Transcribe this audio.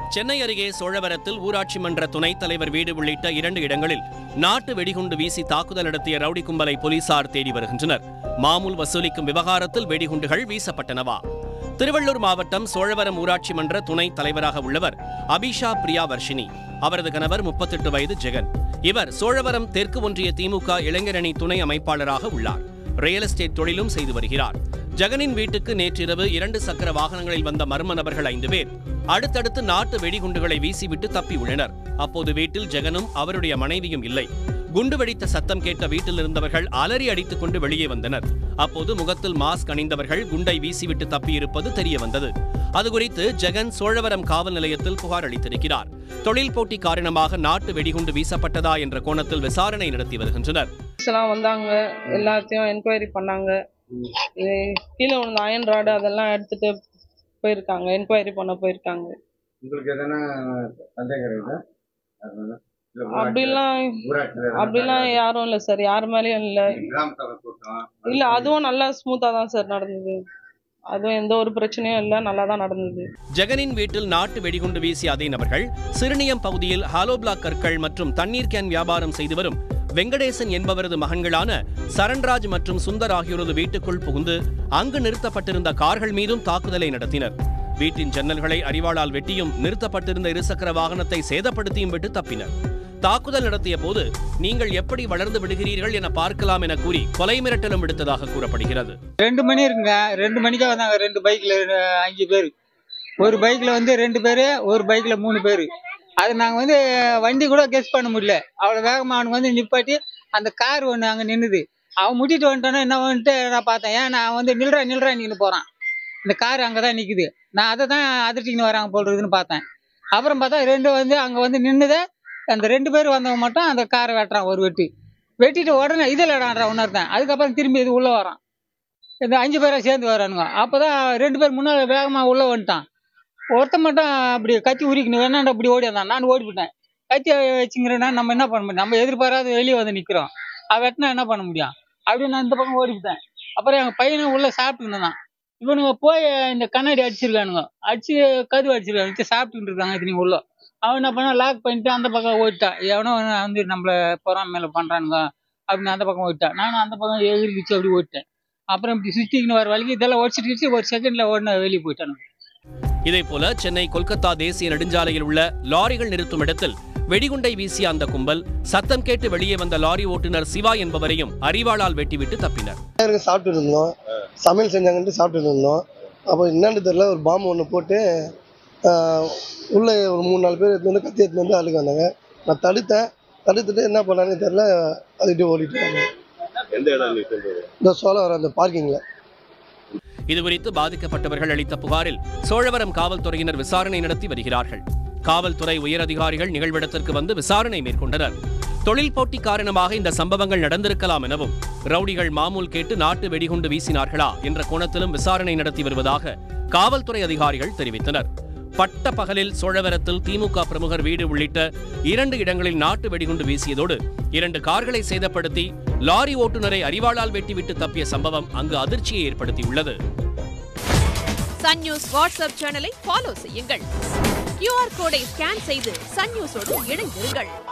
சென்னை அருகே சோழவரத்தில் ஊராட்சி மன்ற துணைத் தலைவர் வீடு உள்ளிட்ட இரண்டு இடங்களில் நாட்டு வெடிகுண்டு வீசி தாக்குதல் நடத்திய ரவுடி கும்பலை போலீசார் தேடி வருகின்றனர் மாமூல் வசூலிக்கும் விவகாரத்தில் வெடிகுண்டுகள் வீசப்பட்டனவா திருவள்ளூர் மாவட்டம் சோழவரம் ஊராட்சி மன்ற துணைத் தலைவராக உள்ளவர் அபிஷா பிரியா வர்ஷினி அவரது கணவர் முப்பத்தெட்டு வயது ஜெகன் இவர் சோழவரம் தெற்கு ஒன்றிய திமுக இளைஞரணி துணை அமைப்பாளராக உள்ளார் ரியல் எஸ்டேட் தொழிலும் செய்து வருகிறார் ஜெகனின் வீட்டுக்கு நேற்றிரவு இரண்டு சக்கர வாகனங்களில் வந்த மர்ம நபர்கள் ஐந்து பேர் அடுத்தடுத்து நாட்டு வெடிகுண்டுகளை வீசிவிட்டு தப்பியுள்ளனர் அப்போது வீட்டில் ஜெகனும் அவருடைய மனைவியும் இல்லை குண்டு வெடித்த சத்தம் கேட்ட வீட்டில் இருந்தவர்கள் அலறி அடித்துக் கொண்டு வெளியே வந்தனர் அப்போது முகத்தில் மாஸ்க் அணிந்தவர்கள் குண்டை வீசிவிட்டு தப்பியிருப்பது தெரிய வந்தது அதுகுறித்து ஜெகன் சோழவரம் காவல் நிலையத்தில் புகார் அளித்திருக்கிறார் தொழில் போட்டி காரணமாக நாட்டு வெடிகுண்டு வீசப்பட்டதா என்ற கோணத்தில் விசாரணை நடத்தி வருகின்றனர் எல்லாம் வந்தாங்க எல்லாத்தையும் என்கொயரி பண்ணாங்க இது கீழே விழுந்த அயன் ராடு அதெல்லாம் எடுத்துட்டு போயிருக்காங்க என்கொயரி பண்ண போயிருக்காங்க உங்களுக்கு எதனா சந்தேகம் இருக்குதா அதனால? இல்ல ஊராட்சி- அப்படிலாம் ஊராட்சியில எதனா அப்படிலாம் யாரும் இல்லை சார் யார் மேலேயும் இல்லை கிராம சபை கூட்டம் இல்லை அதுவும் நல்லா ஸ்மூத்தாக தான் சார் நடந்தது அதுவும் எந்த ஒரு பிரச்சனையும் இல்லை நல்லா தான் நடந்தது ஜெகனின் வீட்டில் நாட்டு வெடிகுண்டு வீசிய அதே நபர்கள் சிறுனியம் பகுதியில் ஹாலோ பிளாக் கற்கள் மற்றும் தண்ணீர் கேன் வியாபாரம் செய்து வரும் வெங்கடேசன் என்பவரது மகன்களான சரண்ராஜ் மற்றும் சுந்தர் ஆகியோரது வீட்டுக்குள் புகுந்து அங்கு நிறுத்தப்பட்டிருந்த கார்கள் மீதும் தாக்குதலை நடத்தினர் வீட்டின் ஜன்னல்களை அரிவாளால் வெட்டியும் நிறுத்தப்பட்டிருந்த இருசக்கர வாகனத்தை சேதப்படுத்தியும் விட்டு தப்பினர் தாக்குதல் நடத்திய போது நீங்கள் எப்படி வளர்ந்து விடுகிறீர்கள் என பார்க்கலாம் என கூறி கொலை மிரட்டலும் விடுத்ததாக கூறப்படுகிறது ரெண்டு மணி இருக்குங்க ரெண்டு மணிக்கா வந்தாங்க ரெண்டு பைக்ல அஞ்சு பேர் ஒரு பைக்ல வந்து ரெண்டு பேரு ஒரு பைக்ல மூணு பேர் அது நாங்க வந்து வண்டி கூட கெஸ் பண்ண முடியல அவ்வளவு வேகமா அவனுக்கு வந்து நிப்பாட்டி அந்த கார் ஒண்ணு அங்க நின்னுது அவன் முட்டிட்டு வந்துட்டானா என்ன வந்துட்டு நான் பார்த்தேன் ஏன் நான் வந்து நில்றா நில்றா நின்னு போறான் இந்த கார் அங்கதான் நிக்குது நான் அதை தான் அதிர்ச்சிக்கின்னு வராங்க போல் இருக்குதுன்னு பார்த்தேன் அப்புறம் பார்த்தா ரெண்டு வந்து அங்க வந்து நின்னுதே அந்த ரெண்டு பேர் வந்தவங்க மட்டும் அந்த காரை வெட்டுறான் ஒரு வெட்டு வெட்டிட்டு உடனே இதில் இடான்றான் உணர்த்தேன் அதுக்கப்புறம் திரும்பி இது உள்ள வரான் இந்த அஞ்சு பேரை சேர்ந்து வரானுங்க அப்பதான் ரெண்டு பேர் முன்னாடி வேகமா உள்ள வந்துட்டான் ஒருத்தன் மட்டும் அப்படி கத்தி உரிக்கணும் வேணாண்டா அப்படி ஓடி வந்தான் நான் ஓடி போட்டேன் கத்தி வச்சுங்கிறேன்னா நம்ம என்ன பண்ண முடியும் நம்ம எதிர்பாராத வெளியே வந்து நிக்கிறோம் அவன் வெட்டினா என்ன பண்ண முடியும் அப்படின்னு நான் இந்த பக்கம் ஓடிவிட்டேன் அப்புறம் எங்க பையனும் உள்ள சாப்பிட்டு இருந்தான் இவனுங்க போய் இந்த கண்ணாடி அடிச்சிருக்கானுங்க அடிச்சு கதவு அடிச்சிருக்காங்க வச்சு சாப்பிட்டுட்டு இருக்காங்க இது நீங்க உள்ள அவன் என்ன பண்ணா லாக் பண்ணிட்டு அந்த பக்கம் ஓடிட்டான் எவனோ ஒருவன் வந்து நம்மள பொறாம மேல பண்றானுங்க அப்படின்னு அந்த பக்கம் ஓடிட்டான் நானும் அந்த பக்கம் எதிர்த்து அப்படி ஓடிட்டேன் அப்புறம் இப்படி சுத்திக்கின்னு வர வழிக்கு இதெல்லாம் ஒடிச்சிட்டு ஒரு செகண்ட்ல ஓடின வெளியே போயிட்டானுங்க இதேபோல சென்னை கொல்கத்தா தேசிய நெடுஞ்சாலையில் உள்ள லாரிகள் நிறுத்தும் இடத்தில் வெடிகுண்டை வீசிய அந்த கும்பல் சத்தம் கேட்டு வெளியே வந்த லாரி ஓட்டுநர் சிவா என்பவரையும் அரிவாளால் வெட்டிவிட்டு தப்பினர் பேருக்கு சாப்பிட்டு இருந்தோம் சமையல் செஞ்சாங்கன்ட்டு சாப்பிட்டு இருந்தோம் அப்போ என்னன்னு தெரியல ஒரு பாம்பு ஒன்று போட்டு ஆஹ், உள்ள ஒரு மூணு நாலு பேர் எடுத்து வந்து கத்தி எடுத்து வந்து அழுக வந்தாங்க நான் தடுத்தேன் தடுத்துட்டு என்ன பண்ணாங்கன்னு தெரியல அதுக்கிட்டே ஓடிட்டாங்க எந்த இடம் நீ சொல்றது இந்த சோழ வர அந்த பார்க்கிங்கில் இதுகுறித்து பாதிக்கப்பட்டவர்கள் அளித்த புகாரில் சோழவரம் காவல்துறையினர் விசாரணை நடத்தி வருகிறார்கள் காவல்துறை உயரதிகாரிகள் நிகழ்விடத்திற்கு வந்து விசாரணை மேற்கொண்டனர் தொழில் போட்டி காரணமாக இந்த சம்பவங்கள் நடந்திருக்கலாம் எனவும் ரவுடிகள் மாமூல் கேட்டு நாட்டு வெடிகுண்டு வீசினார்களா என்ற கோணத்திலும் விசாரணை நடத்தி வருவதாக காவல்துறை அதிகாரிகள் தெரிவித்தனர் பட்ட பகலில் சோழவரத்தில் திமுக பிரமுகர் வீடு உள்ளிட்ட இரண்டு இடங்களில் நாட்டு வெடிகுண்டு வீசியதோடு இரண்டு கார்களை சேதப்படுத்தி லாரி ஓட்டுநரை அரிவாளால் வெட்டிவிட்டு தப்பிய சம்பவம் அங்கு அதிர்ச்சியை ஏற்படுத்தியுள்ளது சன் நியூஸ் வாட்ஸ்அப் சேனலை ஃபாலோ செய்யுங்கள் கியூஆர் கோடை ஸ்கேன் செய்து சன் நியூஸோடு இணைந்திருங்கள்